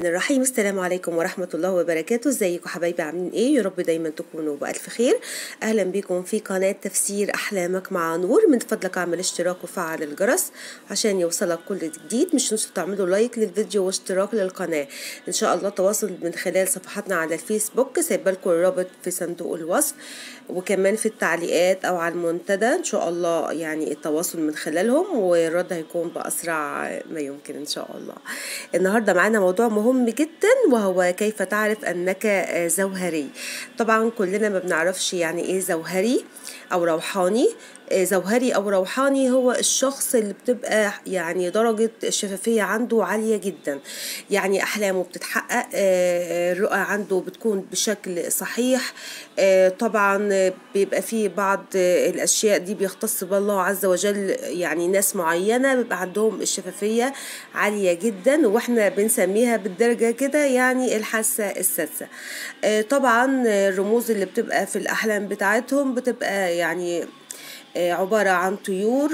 الرحيم السلام عليكم ورحمة الله وبركاته ازيكم حبايبي عاملين ايه يا رب دايما تكونوا بألف خير اهلا بكم في قناة تفسير احلامك مع نور من فضلك اعمل اشتراك وفعل الجرس عشان يوصلك كل جديد مش تنسوا تعملوا لايك للفيديو واشتراك للقناة ان شاء الله تواصل من خلال صفحاتنا على الفيسبوك سايبه لكم الرابط في صندوق الوصف وكمان في التعليقات او على المنتدى ان شاء الله يعني التواصل من خلالهم والرد هيكون باسرع ما يمكن ان شاء الله النهارده معانا موضوع مهم جدا وهو كيف تعرف انك زوهري طبعا كلنا ما بنعرفش يعني ايه زوهري او روحاني زوهري او روحاني هو الشخص اللي بتبقى يعني درجة الشفافية عنده عالية جدا يعني احلامه بتتحقق الرؤى عنده بتكون بشكل صحيح طبعا بيبقى فيه بعض الاشياء دي بيختص بالله عز وجل يعني ناس معينة بيبقى عندهم الشفافية عالية جدا واحنا بنسميها بالدرجة كده يعني الحاسة السادسة طبعا الرموز اللي بتبقى في الاحلام بتاعتهم بتبقى يعني عبارة عن طيور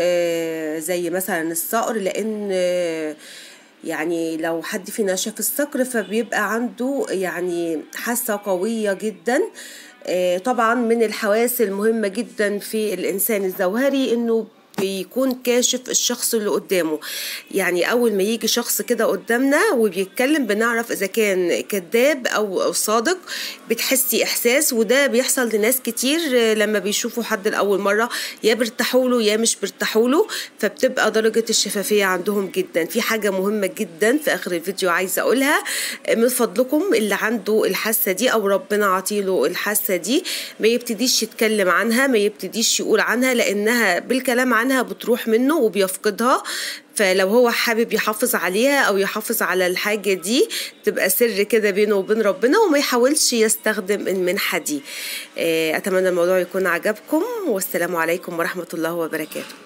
زي مثلا الصقر لأن يعني لو حد فينا شاف الصقر فبيبقى عنده يعني حاسة قوية جدا طبعا من الحواس المهمة جدا في الإنسان الزوهري إنه بيكون كاشف الشخص اللي قدامه يعني اول ما يجي شخص كده قدامنا وبيتكلم بنعرف اذا كان كذاب او صادق بتحسي احساس وده بيحصل لناس كتير لما بيشوفوا حد لاول مره يا بيرتاحوا له يا مش بيرتاحوا له فبتبقى درجه الشفافيه عندهم جدا في حاجه مهمه جدا في اخر الفيديو عايزه اقولها من فضلكم اللي عنده الحاسه دي او ربنا عطيله الحاسه دي ما يبتديش يتكلم عنها ما يبتديش يقول عنها لانها بالكلام عنها عنها بتروح منه وبيفقدها فلو هو حابب يحافظ عليها او يحافظ على الحاجه دي تبقى سر كده بينه وبين ربنا وما يحاولش يستخدم المنحه دي اتمنى الموضوع يكون عجبكم والسلام عليكم ورحمه الله وبركاته